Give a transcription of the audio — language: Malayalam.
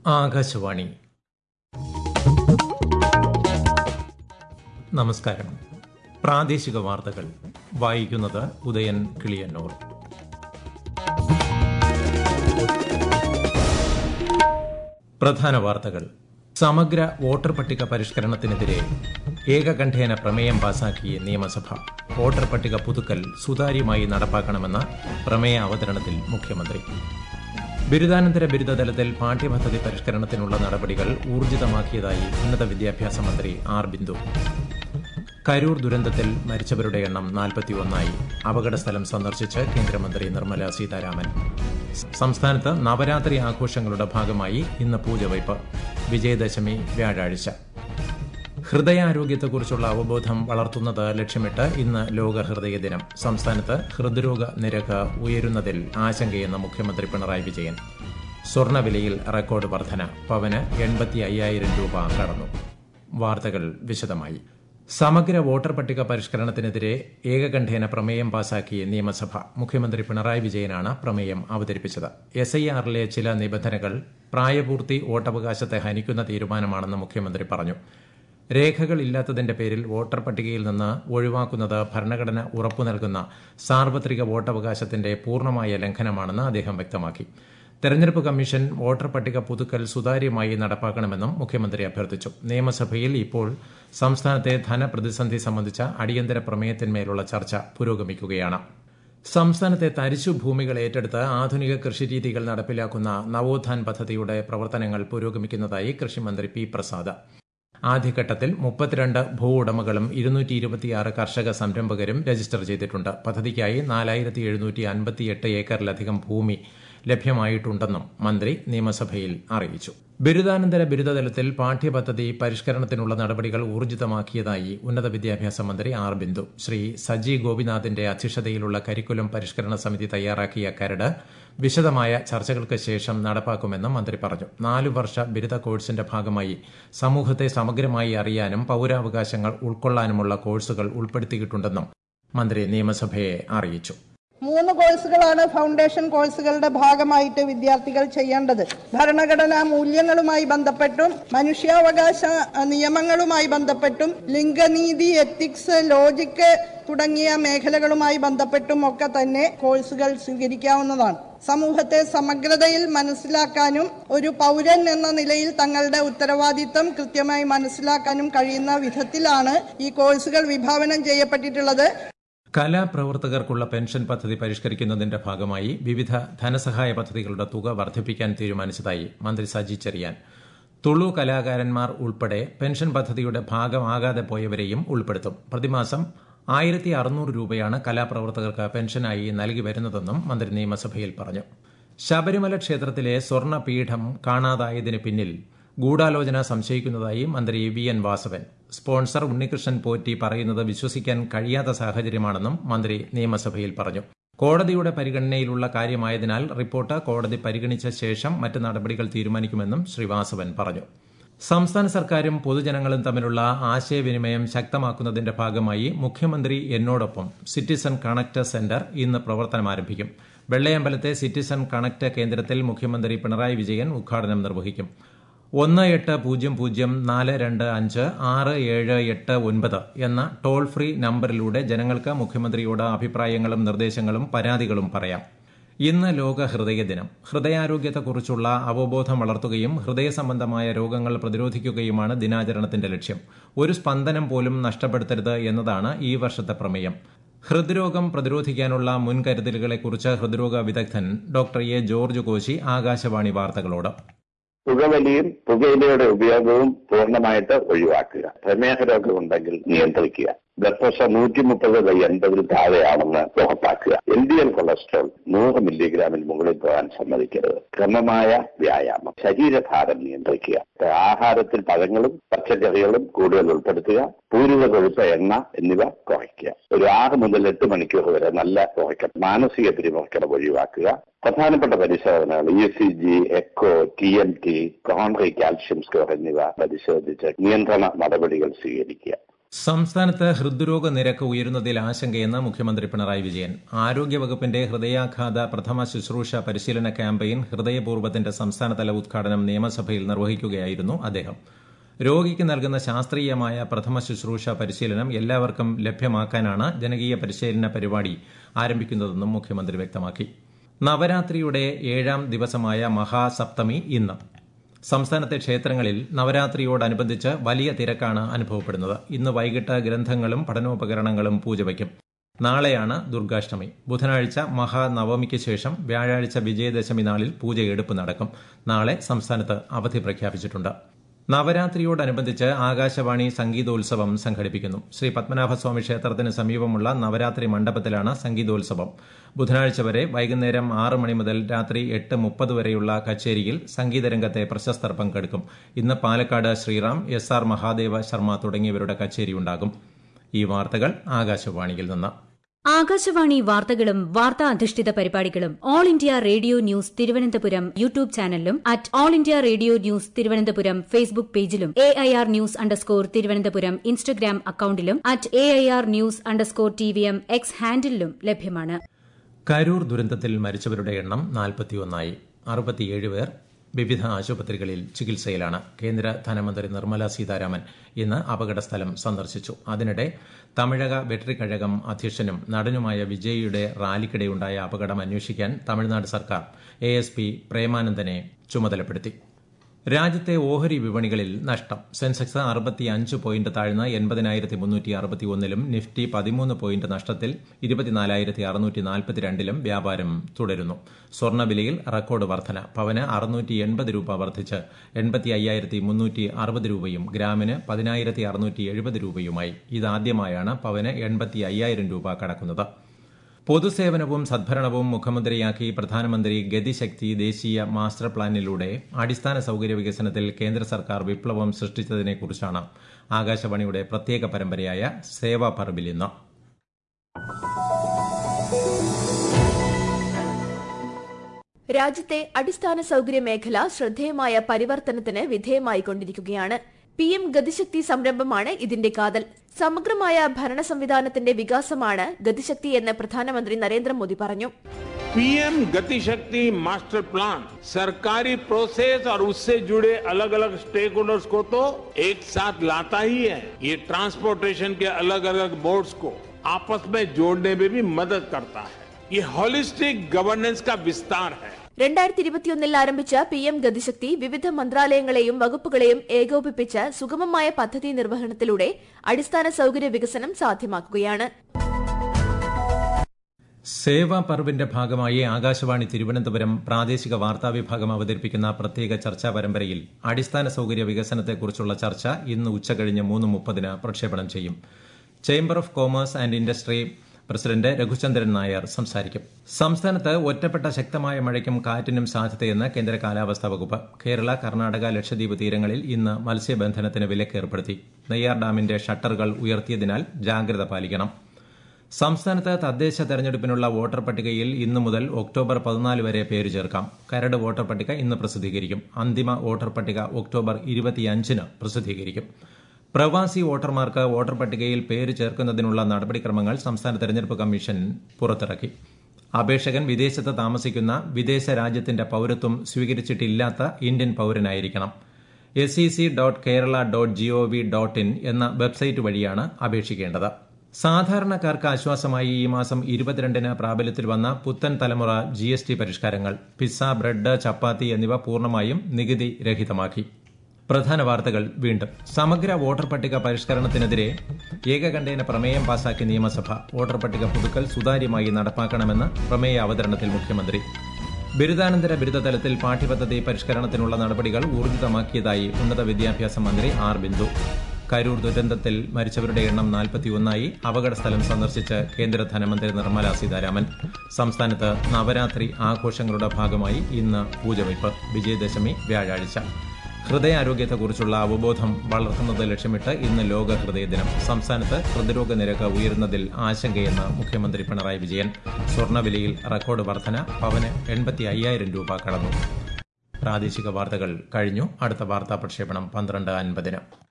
ആകാശവാണി നമസ്കാരം പ്രാദേശിക വാർത്തകൾ വായിക്കുന്നത് ഉദയൻ കിളിയന്നൂർ പ്രധാന വാർത്തകൾ സമഗ്ര വോട്ടർ പട്ടിക പരിഷ്കരണത്തിനെതിരെ ഏകകണ്ഠേന പ്രമേയം പാസാക്കിയ നിയമസഭ വോട്ടർ പട്ടിക പുതുക്കൽ സുതാര്യമായി നടപ്പാക്കണമെന്ന പ്രമേയ അവതരണത്തിൽ മുഖ്യമന്ത്രി ബിരുദാനന്തര ബിരുദതലത്തിൽ പാഠ്യപദ്ധതി പരിഷ്കരണത്തിനുള്ള നടപടികൾ ഊർജിതമാക്കിയതായി ഉന്നത വിദ്യാഭ്യാസ മന്ത്രി ആർ ബിന്ദു കരൂർ ദുരന്തത്തിൽ മരിച്ചവരുടെ എണ്ണം നാൽപ്പത്തിയൊന്നായി അപകടസ്ഥലം സന്ദർശിച്ച് കേന്ദ്രമന്ത്രി നിർമ്മല സീതാരാമൻ സംസ്ഥാനത്ത് നവരാത്രി ആഘോഷങ്ങളുടെ ഭാഗമായി ഇന്ന് പൂജവയ്പ് വിജയദശമി വ്യാഴാഴ്ച ഹൃദയാരോഗ്യത്തെക്കുറിച്ചുള്ള അവബോധം വളർത്തുന്നത് ലക്ഷ്യമിട്ട് ഇന്ന് ലോക ഹൃദയ ദിനം സംസ്ഥാനത്ത് ഹൃദ്രോഗ നിരക്ക് ഉയരുന്നതിൽ ആശങ്കയെന്ന് മുഖ്യമന്ത്രി പിണറായി വിജയൻ സ്വർണ്ണവിലയിൽ റെക്കോർഡ് വർധന പവന് എൺപത്തി അയ്യായിരം രൂപ കടന്നു വാർത്തകൾ വിശദമായി സമഗ്ര വോട്ടർ പട്ടിക പരിഷ്കരണത്തിനെതിരെ ഏകകണ്ഠേന പ്രമേയം പാസാക്കിയ നിയമസഭ മുഖ്യമന്ത്രി പിണറായി വിജയനാണ് പ്രമേയം അവതരിപ്പിച്ചത് എസ് ഐ ആറിലെ ചില നിബന്ധനകൾ പ്രായപൂർത്തി വോട്ടവകാശത്തെ ഹനിക്കുന്ന തീരുമാനമാണെന്ന് മുഖ്യമന്ത്രി പറഞ്ഞു രേഖകളില്ലാത്തതിന്റെ പേരിൽ വോട്ടർ പട്ടികയിൽ നിന്ന് ഒഴിവാക്കുന്നത് ഭരണഘടന ഉറപ്പു നൽകുന്ന സാർവത്രിക വോട്ടവകാശത്തിന്റെ പൂർണ്ണമായ ലംഘനമാണെന്ന് അദ്ദേഹം വ്യക്തമാക്കി തെരഞ്ഞെടുപ്പ് കമ്മീഷൻ വോട്ടർ പട്ടിക പുതുക്കൽ സുതാര്യമായി നടപ്പാക്കണമെന്നും മുഖ്യമന്ത്രി അഭ്യർത്ഥിച്ചു നിയമസഭയിൽ ഇപ്പോൾ സംസ്ഥാനത്തെ ധനപ്രതിസന്ധി സംബന്ധിച്ച അടിയന്തര പ്രമേയത്തിന്മേലുള്ള ചർച്ച പുരോഗമിക്കുകയാണ് സംസ്ഥാനത്തെ തരിശു ഭൂമികൾ ഏറ്റെടുത്ത് ആധുനിക കൃഷിരീതികൾ നടപ്പിലാക്കുന്ന നവോത്ഥാൻ പദ്ധതിയുടെ പ്രവർത്തനങ്ങൾ പുരോഗമിക്കുന്നതായി കൃഷിമന്ത്രി പി പ്രസാദ് ആദ്യഘട്ടത്തിൽ മുപ്പത്തിരണ്ട് ഭൂ ഉടമകളും ഇരുന്നൂറ്റി ഇരുപത്തിയാറ് കർഷക സംരംഭകരും രജിസ്റ്റർ ചെയ്തിട്ടുണ്ട് പദ്ധതിക്കായി നാലായിരത്തി എഴുന്നൂറ്റി അൻപത്തിയെട്ട് ഏക്കറിലധികം ഭൂമി ലഭ്യമായിട്ടുണ്ടെന്നും മന്ത്രി നിയമസഭയിൽ അറിയിച്ചു ബിരുദാനന്തര ബിരുദതലത്തിൽ പാഠ്യപദ്ധതി പരിഷ്കരണത്തിനുള്ള നടപടികൾ ഊർജിതമാക്കിയതായി ഉന്നത വിദ്യാഭ്യാസ മന്ത്രി ആർ ബിന്ദു ശ്രീ സജി ഗോപിനാഥിന്റെ അധ്യക്ഷതയിലുള്ള കരിക്കുലം പരിഷ്കരണ സമിതി തയ്യാറാക്കിയ കരട് വിശദമായ ചർച്ചകൾക്ക് ശേഷം നടപ്പാക്കുമെന്നും മന്ത്രി പറഞ്ഞു നാലു വർഷ ബിരുദ കോഴ്സിന്റെ ഭാഗമായി സമൂഹത്തെ സമഗ്രമായി അറിയാനും പൌരാവകാശങ്ങൾ ഉൾക്കൊള്ളാനുമുള്ള കോഴ്സുകൾ ഉൾപ്പെടുത്തിയിട്ടുണ്ടെന്നും മന്ത്രി നിയമസഭയെ അറിയിച്ചു മൂന്ന് കോഴ്സുകളാണ് ഫൗണ്ടേഷൻ കോഴ്സുകളുടെ ഭാഗമായിട്ട് വിദ്യാർത്ഥികൾ ചെയ്യേണ്ടത് ഭരണഘടനാ മൂല്യങ്ങളുമായി ബന്ധപ്പെട്ടും മനുഷ്യാവകാശ നിയമങ്ങളുമായി ബന്ധപ്പെട്ടും ലിംഗനീതി എത്തിക്സ് ലോജിക്ക് തുടങ്ങിയ മേഖലകളുമായി ബന്ധപ്പെട്ടും ഒക്കെ തന്നെ കോഴ്സുകൾ സ്വീകരിക്കാവുന്നതാണ് സമൂഹത്തെ സമഗ്രതയിൽ മനസ്സിലാക്കാനും ഒരു പൗരൻ എന്ന നിലയിൽ തങ്ങളുടെ ഉത്തരവാദിത്തം കൃത്യമായി മനസ്സിലാക്കാനും കഴിയുന്ന വിധത്തിലാണ് ഈ കോഴ്സുകൾ വിഭാവനം ചെയ്യപ്പെട്ടിട്ടുള്ളത് കലാപ്രവർത്തകർക്കുള്ള പെൻഷൻ പദ്ധതി പരിഷ്കരിക്കുന്നതിന്റെ ഭാഗമായി വിവിധ ധനസഹായ പദ്ധതികളുടെ തുക വർദ്ധിപ്പിക്കാൻ തീരുമാനിച്ചതായി മന്ത്രി സജി ചെറിയാൻ തുളു കലാകാരന്മാർ ഉൾപ്പെടെ പെൻഷൻ പദ്ധതിയുടെ ഭാഗമാകാതെ പോയവരെയും ഉൾപ്പെടുത്തും പ്രതിമാസം ആയിരത്തി അറുന്നൂറ് രൂപയാണ് കലാപ്രവർത്തകർക്ക് പെൻഷനായി നൽകി വരുന്നതെന്നും മന്ത്രി നിയമസഭയിൽ പറഞ്ഞു ശബരിമല ക്ഷേത്രത്തിലെ സ്വർണ്ണപീഠം കാണാതായതിന് പിന്നിൽ ഗൂഢാലോചന സംശയിക്കുന്നതായി മന്ത്രി V N Vasavan sponsor Unnikrishnan Potti പറയുന്നത് വിശ്വസിക്കാൻ കഴിയാത്ത സാഹചര്യമാണെന്നും മന്ത്രി നിയമസഭയിൽ പറഞ്ഞു കോടതിയുടെ പരിഗണനയിലുള്ള കാര്യമായതിനാൽ റിപ്പോർട്ട് കോടതി പരിഗണിച്ച ശേഷം മറ്റ് നടപടികൾ തീരുമാനിക്കുമെന്നും ശ്രീ വാസവൻ പറഞ്ഞു സംസ്ഥാന സർക്കാരും പൊതുജനങ്ങളും തമ്മിലുള്ള ആശയവിനിമയം ശക്തമാക്കുന്നതിന്റെ ഭാഗമായി മുഖ്യമന്ത്രി എന്നോടൊപ്പം സിറ്റിസൺ കണക്ട് സെന്റർ ഇന്ന് പ്രവർത്തനം ആരംഭിക്കും വെള്ളയമ്പലത്തെ സിറ്റിസൺ കണക്ട് കേന്ദ്രത്തിൽ മുഖ്യമന്ത്രി പിണറായി വിജയൻ ഉദ്ഘാടനം നിർവഹിക്കും ഒന്ന് എട്ട് പൂജ്യം പൂജ്യം നാല് രണ്ട് അഞ്ച് ആറ് ഏഴ് എട്ട് ഒൻപത് എന്ന ടോൾ ഫ്രീ നമ്പറിലൂടെ ജനങ്ങൾക്ക് മുഖ്യമന്ത്രിയോട് അഭിപ്രായങ്ങളും നിർദ്ദേശങ്ങളും പരാതികളും പറയാം ഇന്ന് ലോക ഹൃദയ ദിനം ഹൃദയാരോഗ്യത്തെക്കുറിച്ചുള്ള അവബോധം വളർത്തുകയും ഹൃദയ സംബന്ധമായ രോഗങ്ങൾ പ്രതിരോധിക്കുകയുമാണ് ദിനാചരണത്തിന്റെ ലക്ഷ്യം ഒരു സ്പന്ദനം പോലും നഷ്ടപ്പെടുത്തരുത് എന്നതാണ് ഈ വർഷത്തെ പ്രമേയം ഹൃദ്രോഗം പ്രതിരോധിക്കാനുള്ള മുൻകരുതലുകളെക്കുറിച്ച് ഹൃദ്രോഗ വിദഗ്ധൻ doctor A George Koshy Akashvani വാർത്തകളോട് പുകവലിയും പുകയിലയുടെ ഉപയോഗവും പൂർണ്ണമായിട്ട് ഒഴിവാക്കുക പ്രമേഹ രോഗം ഉണ്ടെങ്കിൽ നിയന്ത്രിക്കുക ബ്ലഡ് പ്രഷർ നൂറ്റി മുപ്പത് ബൈ എൺപതിൽ താഴെയാണെന്ന് ഉറപ്പാക്കുക എൽ ഡി എൽ കൊളസ്ട്രോൾ നൂറ് മില്ലിഗ്രാമിൽ മുകളിൽ പോകാൻ സമ്മതിക്കരുത് ക്രമമായ വ്യായാമം ശരീരഭാരം നിയന്ത്രിക്കുക ആഹാരത്തിൽ പഴങ്ങളും പച്ചക്കറികളും കൂടുതൽ ഉൾപ്പെടുത്തുക പൂരിത കൊഴുപ്പ് എണ്ണ എന്നിവ കുറയ്ക്കുക ഒരു ആറ് മുതൽ എട്ട് മണിക്കൂർ വരെ നല്ല ഉറക്കം മാനസിക പിരിമുറുക്കം ഒഴിവാക്കുക പ്രധാനപ്പെട്ട പരിശോധനകൾ E C G echo T M T coronary calcium score എന്നിവ പരിശോധിച്ച് നിയന്ത്രണ നടപടികൾ സ്വീകരിക്കുക സംസ്ഥാനത്ത് ഹൃദ്രോഗ നിരക്ക് ഉയരുന്നതിൽ ആശങ്കയെന്ന് മുഖ്യമന്ത്രി പിണറായി വിജയൻ ആരോഗ്യവകുപ്പിന്റെ ഹൃദയാഘാത പ്രഥമ ശുശ്രൂഷ പരിശീലന ക്യാമ്പയിൻ ഹൃദയപൂർവ്വത്തിന്റെ സംസ്ഥാനതല ഉദ്ഘാടനം നിയമസഭയിൽ നിർവഹിക്കുകയായിരുന്നു അദ്ദേഹം രോഗിക്ക് നൽകുന്ന ശാസ്ത്രീയമായ പ്രഥമ ശുശ്രൂഷ പരിശീലനം എല്ലാവർക്കും ലഭ്യമാക്കാനാണ് ജനകീയ പരിശീലന പരിപാടി ആരംഭിക്കുന്നതെന്നും മുഖ്യമന്ത്രി വ്യക്തമാക്കി നവരാത്രിയുടെ ഏഴാം ദിവസമായ മഹാസപ്തമി ഇന്ന് സംസ്ഥാനത്തെ ക്ഷേത്രങ്ങളിൽ നവരാത്രിയോടനുബന്ധിച്ച് വലിയ തിരക്കാണ് അനുഭവപ്പെടുന്നത് ഇന്ന് വൈകിട്ട് ഗ്രന്ഥങ്ങളും പഠനോപകരണങ്ങളും പൂജ വയ്ക്കും നാളെയാണ് ദുർഗാഷ്ടമി ബുധനാഴ്ച മഹാനവമിക്ക് ശേഷം വ്യാഴാഴ്ച വിജയദശമി നാളിൽ പൂജയെടുപ്പ് നടക്കും നാളെ സംസ്ഥാനത്ത് അവധി പ്രഖ്യാപിച്ചിട്ടുണ്ട് നവരാത്രിയോടനുബന്ധിച്ച് ആകാശവാണി സംഗീതോത്സവം സംഘടിപ്പിക്കുന്നു ശ്രീ പത്മനാഭസ്വാമി ക്ഷേത്രത്തിന് സമീപമുള്ള നവരാത്രി മണ്ഡപത്തിലാണ് സംഗീതോത്സവം ബുധനാഴ്ച വരെ വൈകുന്നേരം ആറ് മണി മുതൽ രാത്രി എട്ട് മുപ്പത് വരെയുള്ള കച്ചേരിയിൽ സംഗീതരംഗത്തെ പ്രശസ്തർ പങ്കെടുക്കും ഇന്ന് പാലക്കാട് ശ്രീറാം എസ് ആർ മഹാദേവ ശർമ്മ തുടങ്ങിയവരുടെ കച്ചേരിയുണ്ടാകും ഈ വാർത്തകൾ ആകാശവാണിയിൽ നിന്ന് ആകാശവാണി വാർത്തകളും വാർത്താ അധിഷ്ഠിത പരിപാടികളും all India radio news Thiruvananthapuram YouTube ചാനലിലും at all India radio news Thiruvananthapuram Facebook പേജിലും A I R news underscore Thiruvananthapuram Instagram അക്കൌണ്ടിലും at A I R news underscore T V M X ഹാൻഡിലും ലഭ്യമാണ് കരൂർ ദുരന്തത്തിൽ മരിച്ചവരുടെ എണ്ണം നാൽപ്പത്തിയൊന്നായി അറുപത്തിയേഴ് പേർ വിവിധ ആശുപത്രികളിൽ ചികിത്സയിലാണ് കേന്ദ്ര ധനമന്ത്രി നിർമ്മല സീതാരാമൻ ഇന്ന് അപകടസ്ഥലം സന്ദർശിച്ചു അതിനിടെ തമിഴക വെട്രിക്കഴകം അധ്യക്ഷനും നടനുമായ വിജയിയുടെ റാലിക്കിടെയുണ്ടായ അപകടം അന്വേഷിക്കാൻ തമിഴ്നാട് സർക്കാർ എ എസ് പി പ്രേമാനന്ദനെ ചുമതലപ്പെടുത്തി രാജ്യത്തെ ഓഹരി വിപണികളിൽ നഷ്ടം സെൻസെക്സ് അറുപത്തിയഞ്ച് പോയിന്റ് താഴ്ന്ന് എൺപതിനായിരത്തി മുന്നൂറ്റി അറുപത്തിയൊന്നിലും നിഫ്റ്റി പതിമൂന്ന് പോയിന്റ് നഷ്ടത്തിൽ ഇരുപത്തിനാലായിരത്തി അറുന്നൂറ്റി നാൽപ്പത്തിരണ്ടിലും വ്യാപാരം തുടരുന്നു സ്വർണ്ണവിലയിൽ റെക്കോർഡ് വർധന പവന് അറുന്നൂറ്റി എൺപത് രൂപ വർദ്ധിച്ച് എൺപത്തി അയ്യായിരത്തി മുന്നൂറ്റി അറുപത് രൂപയും ഗ്രാമിന് പതിനായിരത്തി അറുന്നൂറ്റി എഴുപത് രൂപയുമായി ഇതാദ്യമായാണ് പവന് എൺപത്തി അയ്യായിരം രൂപ കടക്കുന്നത് പൊതുസേവനവും സദ്ഭരണവും മുഖമുദ്രയാക്കി പ്രധാനമന്ത്രി ഗതിശക്തി ദേശീയ മാസ്റ്റർ പ്ലാനിലൂടെ അടിസ്ഥാന സൌകര്യ വികസനത്തിൽ കേന്ദ്ര സർക്കാർ വിപ്ലവം സൃഷ്ടിച്ചതിനെക്കുറിച്ചാണ് ആകാശവാണിയുടെ പ്രത്യേക പരമ്പരയായ സേവാ പറമ്പിൽ ഇന്ന് രാജ്യത്തെ അടിസ്ഥാന സൌകര്യ മേഖല ശ്രദ്ധേയമായ പരിവർത്തനത്തിന് വിധേയമായിക്കൊണ്ടിരിക്കുകയാണ് പി എം ഗതിശക്തി സംരംഭമാണ് ഇതിന്റെ കാതൽ സമഗ്രമായ ഭരണ സംവിധാനത്തിന്റെ വികാസമാണ് ഗതിശക്തി എന്ന് പ്രധാനമന്ത്രി നരേന്ദ്രമോദി പറഞ്ഞു पीएम गति शक्ति मास्टर प्लान सरकारी प्रोसेस और उससे जुड़े अलग अलग स्टेक होल्डर्स को तो एक साथ लाता ही है ये ट्रांसपोर्टेशन के अलग अलग मोड्स को आपस में जोड़ने में भी मदद करता है ये होलिस्टिक गवर्नेंस का विस्तार है രണ്ടായിരത്തി ഇരുപത്തിയൊന്നിൽ ആരംഭിച്ച പി എം ഗതിശക്തി വിവിധ മന്ത്രാലയങ്ങളെയും വകുപ്പുകളെയും ഏകോപിപ്പിച്ച് സുഗമമായ പദ്ധതി നിർവഹണത്തിലൂടെ അടിസ്ഥാന സൌകര്യ വികസനം സാധ്യമാക്കുകയാണ് സേവാ പർവിന്റെ ഭാഗമായി ആകാശവാണി തിരുവനന്തപുരം പ്രാദേശിക വാർത്താ വിഭാഗം അവതരിപ്പിക്കുന്ന പ്രത്യേക ചർച്ചാ പരമ്പരയിൽ അടിസ്ഥാന സൌകര്യ വികസനത്തെക്കുറിച്ചുള്ള ചർച്ച ഇന്ന് ഉച്ചകഴിഞ്ഞ് മൂന്ന് മുപ്പതിന് പ്രക്ഷേപണം ചെയ്യും chamber of commerce and industry president Raghuchandran Nair സംസാരിക്കും സംസ്ഥാനത്ത് ഒറ്റപ്പെട്ട ശക്തമായ മഴയ്ക്കും കാറ്റിനും സാധ്യതയെന്ന് കേന്ദ്ര കാലാവസ്ഥാ വകുപ്പ് കേരള കർണാടക ലക്ഷദ്വീപ് തീരങ്ങളിൽ ഇന്ന് മത്സ്യബന്ധനത്തിന് വിലക്കേർപ്പെടുത്തി നെയ്യാർ ഡാമിന്റെ ഷട്ടറുകൾ ഉയർത്തിയതിനാൽ ജാഗ്രത പാലിക്കണം സംസ്ഥാനത്ത് തദ്ദേശ തെരഞ്ഞെടുപ്പിനുള്ള വോട്ടർ പട്ടികയിൽ ഇന്നു മുതൽ ഒക്ടോബർ പതിനാല് വരെ പേര് ചേർക്കാം കരട് വോട്ടർ പട്ടിക ഇന്ന് പ്രസിദ്ധീകരിക്കും അന്തിമ വോട്ടർ പട്ടിക ഒക്ടോബർ ഇരുപത്തിയഞ്ചിന് പ്രസിദ്ധീകരിക്കും പ്രവാസി വോട്ടർമാർക്ക് വോട്ടർ പട്ടികയിൽ പേര് ചേർക്കുന്നതിനുള്ള നടപടിക്രമങ്ങൾ സംസ്ഥാന തെരഞ്ഞെടുപ്പ് കമ്മീഷൻ പുറത്തിറക്കി അപേക്ഷകൻ വിദേശത്ത് താമസിക്കുന്ന വിദേശ രാജ്യത്തിന്റെ പൌരത്വം സ്വീകരിച്ചിട്ടില്ലാത്ത ഇന്ത്യൻ പൌരനായിരിക്കണം S E C dot Kerala dot G O V dot in എന്ന വെബ്സൈറ്റ് വഴിയാണ് അപേക്ഷിക്കേണ്ടത് സാധാരണക്കാർക്ക് ആശ്വാസമായി ഈ മാസം ഇരുപത്തിരണ്ടിന് പ്രാബല്യത്തിൽ വന്ന പുത്തൻ തലമുറ ജി എസ് ടി പരിഷ്കാരങ്ങൾ പിസ്സ ബ്രെഡ് ചപ്പാത്തി എന്നിവ പൂർണ്ണമായും നികുതി രഹിതമാക്കി പ്രധാന വാർത്തകൾ വീണ്ടും സമഗ്ര വോട്ടർ പട്ടിക പരിഷ്കരണത്തിനെതിരെ ഏകകണ്ഠേന പ്രമേയം പാസാക്കി നിയമസഭ വോട്ടർ പട്ടിക പുതുക്കൽ സുതാര്യമായി നടപ്പാക്കണമെന്ന് പ്രമേയ അവതരണത്തിൽ മുഖ്യമന്ത്രി ബിരുദാനന്തര ബിരുദതലത്തിൽ പാഠ്യപദ്ധതി പരിഷ്കരണത്തിനുള്ള നടപടികൾ ഊർജിതമാക്കിയതായി ഉന്നത വിദ്യാഭ്യാസ മന്ത്രി ആർ ബിന്ദു കരൂർ ദുരന്തത്തിൽ മരിച്ചവരുടെ എണ്ണം നാൽപ്പത്തിയൊന്നായി അപകടസ്ഥലം സന്ദർശിച്ച് കേന്ദ്ര ധനമന്ത്രി നിർമ്മല സീതാരാമൻ സംസ്ഥാനത്ത് നവരാത്രി ആഘോഷങ്ങളുടെ ഭാഗമായി ഇന്ന് പൂജവയ്പ് വിജയദശമി വ്യാഴാഴ്ച ഹൃദയാരോഗ്യത്തെക്കുറിച്ചുള്ള അവബോധം വളർത്തുന്നത് ലക്ഷ്യമിട്ട് ഇന്ന് ലോക ഹൃദയ ദിനം സംസ്ഥാനത്ത് ഹൃദ്രോഗ നിരക്ക് ഉയരുന്നതിൽ ആശങ്കയെന്ന് മുഖ്യമന്ത്രി പിണറായി വിജയൻ സ്വർണ്ണവിലയിൽ റെക്കോർഡ് വർധന പവന് എൺപത്തി അയ്യായിരം രൂപ കടന്നു പ്രാദേശിക വാർത്തകൾ കഴിഞ്ഞു അടുത്ത വാർത്താ പ്രക്ഷേപണം പന്ത്രണ്ട് അൻപതിന്